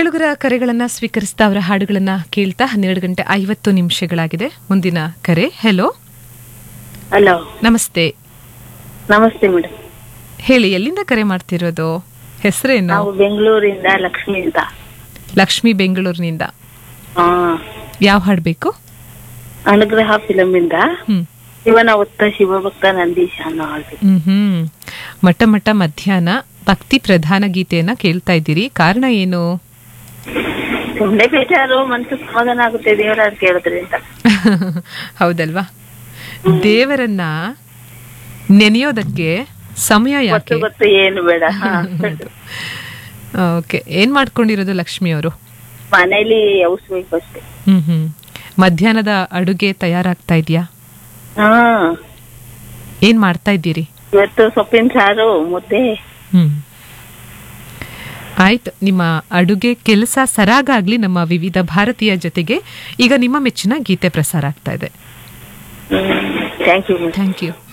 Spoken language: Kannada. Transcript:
ಕೇಳುಗರ ಕರೆಗಳನ್ನ ಸ್ವೀಕರಿಸ್ತಾ ಅವರ ಹಾಡುಗಳನ್ನ ಕೇಳ್ತಾ ಹನ್ನೆರಡು ಗಂಟೆ ಐವತ್ತು ನಿಮಿಷಗಳಾಗಿದೆ ಮುಂದಿನ ಕರೆ ಹೆಲೋ ಹಲೋ ನಮಸ್ತೆ ನಮಸ್ತೆ ಮೇಡಮ್ ಹೇಳಿ ಎಲ್ಲಿಂದ ಕರೆ ಮಾಡ್ತಿರೋದು ಹೆಸರೇನು ನಾವು ಬೆಂಗಳೂರಿಂದ ಲಕ್ಷ್ಮಿ ಅಂತ ಲಕ್ಷ್ಮಿ ಬೆಂಗಳೂರಿನಿಂದ ಹಾ ಯಾವ ಹಾಡು ಬೇಕು ಅನುಗ್ರಹ ಫಿಲಮ್ ಇಂದ ಹ್ಮ್ ಶಿವನ ಒತ್ತ ಶಿವಭಕ್ತ ನಂದೀಶ ಅನ್ನೋ ಹಾಡು ಹ್ಮ್ ಹ್ಮ್ ಮಟ್ಟ ಮಟ್ಟ ಮಧ್ಯಾಹ್ನ ಭಕ್ತಿ ಪ್ರಧಾನ ಗೀತೆಯನ್ನ ಕೇಳ್ತಾ ಇದ್ದೀರಿ ಕಾರಣ ಏನು ಸುಮ್ನೆ ಬೇಜಾರು ಮನಸ್ಸು ಸಮಾಧಾನ ಆಗುತ್ತೆ ದೇವರ ಅಂತ ಕೇಳಿದ್ರಿಂದ ಹೌದಲ್ವಾ ದೇವರನ್ನ ನೆನೆಯೋದಕ್ಕೆ ಸಮಯ ಗೊತ್ತು ಯಾಕೆ ಗೊತ್ತು ಏನು ಬೇಡ ಹಾ. ಓಕೆ ಏನ್ ಮಾಡ್ಕೊಂಡಿರೋದು ಲಕ್ಷ್ಮಿ ಅವರು ಮನೇಲಿ ಔಸ್ಬೇಕು ಅಷ್ಟೇ ಹ್ಮ್ ಹ್ಮ್ ಮಧ್ಯಾಹ್ನದ ಅಡುಗೆ ತಯಾರಾಗ್ತಾ ಇದೆಯಾ ಹಾ ಏನ್ ಮಾಡ್ತಾ ಇದ್ದೀರಿ ಇವತ್ತು ಸೊಪ್ಪಿನ ಸಾರು ಮುದ್ದೆ ಹ್ಮ್ ಆಯ್ತು ನಿಮ್ಮ ಅಡುಗೆ ಕೆಲಸ ಸರಾಗಾಗ್ಲಿ ನಮ್ಮ ವಿವಿಧ ಭಾರತೀಯ ಜೊತೆಗೆ ಈಗ ನಿಮ್ಮ ಮೆಚ್ಚಿನ ಗೀತೆ ಪ್ರಸಾರ ಆಗ್ತಾ ಇದೆ ಹ್ಮ್ ಥ್ಯಾಂಕ್ ಯು ಥ್ಯಾಂಕ್ ಯು